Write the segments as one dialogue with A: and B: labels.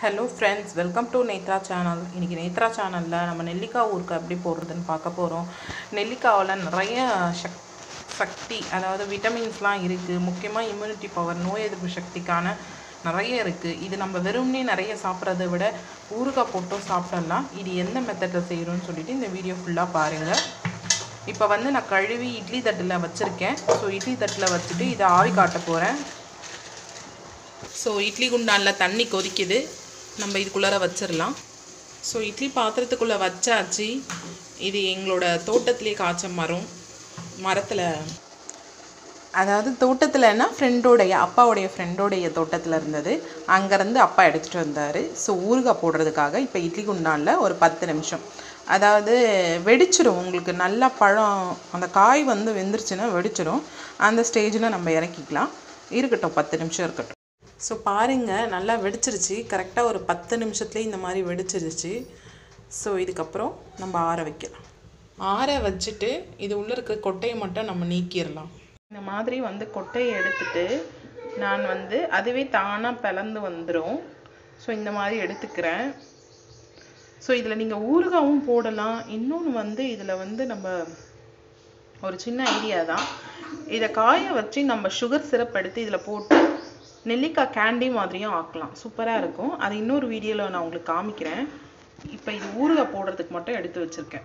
A: hello friends welcome to Netra channel இன்றைக்கி நேத்ரா சேனலில் நம்ம நெல்லிக்காய் ஊருக்கு எப்படி போடுறதுன்னு பார்க்க போகிறோம் நெல்லிக்காவில் நிறைய சக் சக்தி அதாவது விட்டமின்ஸ்லாம் இருக்குது முக்கியமாக இம்யூனிட்டி பவர் நோய் எதிர்ப்பு சக்திக்கான நிறைய இருக்குது இது நம்ம வெறும்னே நிறைய சாப்பிட்றத விட ஊறுகாய் போட்டும் சாப்பிடலாம் இது எந்த மெத்தடில் செய்கிறோன்னு சொல்லிட்டு இந்த வீடியோ ஃபுல்லாக பாருங்கள் இப்போ வந்து நான் கழுவி இட்லி தட்டில் வச்சுருக்கேன் ஸோ இட்லி தட்டில் வச்சுட்டு இதை ஆவி காட்ட போகிறேன் ஸோ இட்லி குண்டானில் தண்ணி கொதிக்குது நம்ம இதுக்குள்ளார வச்சிடலாம் ஸோ இட்லி பாத்திரத்துக்குள்ளே வச்சாச்சு இது எங்களோட தோட்டத்திலே காய்ச்ச மரம் மரத்தில் அதாவது தோட்டத்தில்னா ஃப்ரெண்டோடைய அப்பாவுடைய ஃப்ரெண்டோடைய தோட்டத்தில் இருந்தது அங்கேருந்து அப்பா எடுத்துகிட்டு வந்தார் ஸோ ஊறுகாய் போடுறதுக்காக இப்போ இட்லி குண்டானில் ஒரு பத்து நிமிஷம் அதாவது வெடிச்சிடும் உங்களுக்கு நல்லா பழம் அந்த காய் வந்து வெந்துருச்சுன்னா வெடிச்சிடும் அந்த ஸ்டேஜில் நம்ம இறக்கிக்கலாம் இருக்கட்டும் பத்து நிமிஷம் இருக்கட்டும் ஸோ பாருங்கள் நல்லா வெடிச்சிருச்சு கரெக்டாக ஒரு பத்து நிமிஷத்துலேயே இந்த மாதிரி வெடிச்சிருச்சு ஸோ இதுக்கப்புறம் நம்ம ஆற வைக்கலாம் ஆற வச்சுட்டு இது உள்ளே இருக்க கொட்டையை மட்டும் நம்ம நீக்கிடலாம் இந்த மாதிரி வந்து கொட்டையை எடுத்துட்டு நான் வந்து அதுவே தானாக பிளந்து வந்துடும் ஸோ இந்த மாதிரி எடுத்துக்கிறேன் ஸோ இதில் நீங்கள் ஊறுகாவும் போடலாம் இன்னொன்று வந்து இதில் வந்து நம்ம ஒரு சின்ன ஐடியா தான் இதை காய வச்சு நம்ம சுகர் சிரப் எடுத்து இதில் போட்டு நெல்லிக்காய் கேண்டி மாதிரியும் ஆக்கலாம் சூப்பராக இருக்கும் அது இன்னொரு வீடியோவில் நான் உங்களுக்கு காமிக்கிறேன் இப்போ இது ஊறுகாய் போடுறதுக்கு மட்டும் எடுத்து வச்சுருக்கேன்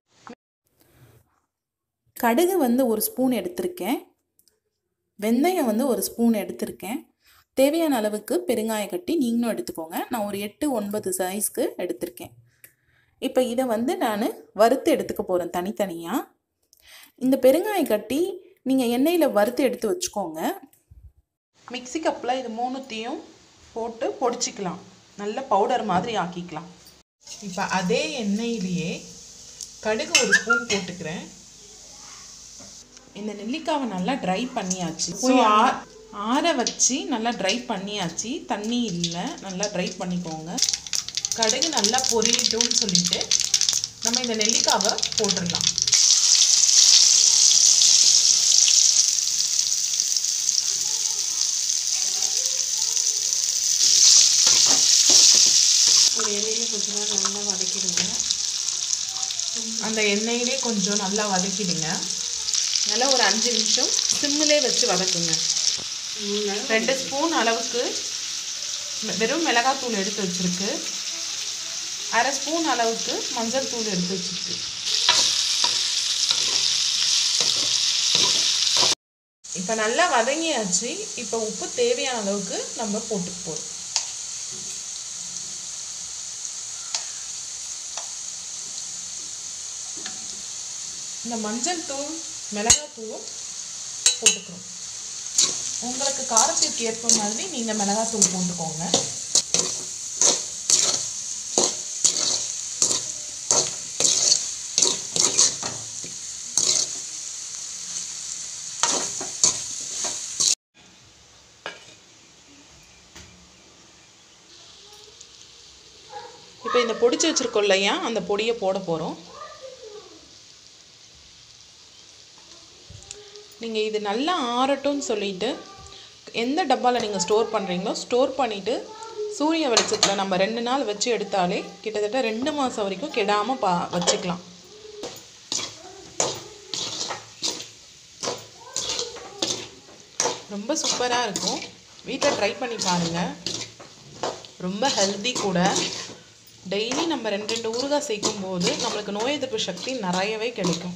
B: கடுகு வந்து ஒரு ஸ்பூன் எடுத்திருக்கேன் வெந்தயம் வந்து ஒரு ஸ்பூன் எடுத்திருக்கேன் தேவையான அளவுக்கு பெருங்காய கட்டி நீங்களும் எடுத்துக்கோங்க நான் ஒரு எட்டு ஒன்பது சைஸ்க்கு எடுத்திருக்கேன் இப்போ இதை வந்து நான் வறுத்து எடுத்துக்க போகிறேன் தனித்தனியாக இந்த பெருங்காய கட்டி நீங்கள் எண்ணெயில் வறுத்து எடுத்து வச்சுக்கோங்க
A: மிக்ஸி கப்பில் இது மூணுத்தையும் போட்டு பொடிச்சிக்கலாம் நல்ல பவுடர் மாதிரி ஆக்கிக்கலாம் இப்போ அதே எண்ணெயிலேயே கடுகு ஒரு ஸ்பூன் போட்டுக்கிறேன் இந்த நெல்லிக்காவை நல்லா ட்ரை பண்ணியாச்சு ஸோ ஆற வச்சு நல்லா ட்ரை பண்ணியாச்சு தண்ணி இல்லை நல்லா ட்ரை பண்ணிக்கோங்க கடுகு நல்லா பொரியட்டும்னு சொல்லிட்டு நம்ம இந்த நெல்லிக்காவை போட்டுடலாம் ஒரு எண்ணெயிலே கொஞ்ச நேரம் நல்லா வதக்கிடுங்க அந்த எண்ணெயிலே கொஞ்சம் நல்லா வதக்கிடுங்க நல்லா ஒரு அஞ்சு நிமிஷம் சிம்மிலே வச்சு வதக்குங்க ரெண்டு ஸ்பூன் அளவுக்கு வெறும் மிளகாத்தூள் எடுத்து வச்சுருக்கு அரை ஸ்பூன் அளவுக்கு மஞ்சள் தூள் எடுத்து வச்சுருக்கு இப்போ நல்லா வதங்கியாச்சு இப்போ உப்பு தேவையான அளவுக்கு நம்ம போட்டுக்க போகிறோம் இந்த மஞ்சள் தூள் மிளகாத்தூளும் போட்டுக்கிறோம் உங்களுக்கு காரத்திற்கு ஏற்ப மாதிரி நீங்கள் மிளகாத்தூள் போட்டுக்கோங்க இப்போ இந்த பொடிச்சு வச்சுருக்கோம் இல்லையா அந்த பொடியை போட போகிறோம் நீங்கள் இது நல்லா ஆறட்டும்னு சொல்லிட்டு எந்த டப்பாவில் நீங்கள் ஸ்டோர் பண்ணுறீங்களோ ஸ்டோர் பண்ணிவிட்டு சூரிய வெளிச்சத்தில் நம்ம ரெண்டு நாள் வச்சு எடுத்தாலே கிட்டத்தட்ட ரெண்டு மாதம் வரைக்கும் கெடாமல் பா வச்சுக்கலாம் ரொம்ப சூப்பராக இருக்கும் வீட்டில் ட்ரை பண்ணி பாருங்கள் ரொம்ப ஹெல்தி கூட டெய்லி நம்ம ரெண்டு ரெண்டு ஊறுகாய் சேர்க்கும் போது நம்மளுக்கு நோய் எதிர்ப்பு சக்தி நிறையவே கிடைக்கும்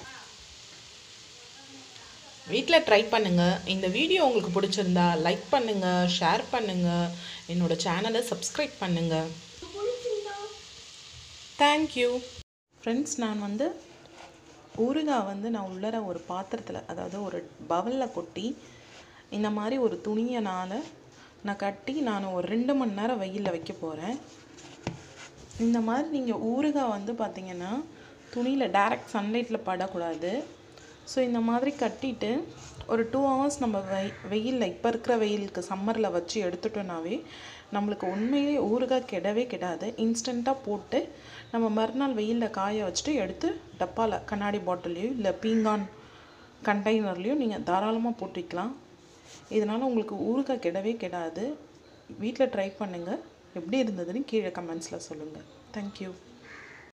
A: வீட்டில் ட்ரை பண்ணுங்கள் இந்த வீடியோ உங்களுக்கு பிடிச்சிருந்தா லைக் பண்ணுங்கள் ஷேர் பண்ணுங்கள் என்னோடய சேனலை சப்ஸ்கிரைப் பண்ணுங்கள் தேங்க்யூ ஃப்ரெண்ட்ஸ் நான் வந்து ஊறுகாய் வந்து நான் உள்ளர ஒரு பாத்திரத்தில் அதாவது ஒரு பவலில் கொட்டி இந்த மாதிரி ஒரு துணியனால் நான் கட்டி நான் ஒரு ரெண்டு மணி நேரம் வெயிலில் வைக்க போகிறேன் இந்த மாதிரி நீங்கள் ஊறுகாய் வந்து பார்த்திங்கன்னா துணியில் டைரக்ட் சன்லைட்டில் படக்கூடாது ஸோ இந்த மாதிரி கட்டிட்டு ஒரு டூ ஹவர்ஸ் நம்ம வெய் வெயிலில் இப்போ இருக்கிற வெயிலுக்கு சம்மரில் வச்சு எடுத்துட்டோன்னாவே நம்மளுக்கு உண்மையிலே ஊறுகாய் கெடவே கெடாது இன்ஸ்டண்ட்டாக போட்டு நம்ம மறுநாள் வெயிலில் காய வச்சுட்டு எடுத்து டப்பாவில் கண்ணாடி பாட்டிலையோ இல்லை பீங்கான் கண்டெய்னர்லேயும் நீங்கள் தாராளமாக போட்டு வைக்கலாம் இதனால் உங்களுக்கு ஊறுகாய் கெடவே கெடாது வீட்டில் ட்ரை பண்ணுங்கள்
B: எப்படி இருந்ததுன்னு கீழே கமெண்ட்ஸில் சொல்லுங்கள் தேங்க்யூ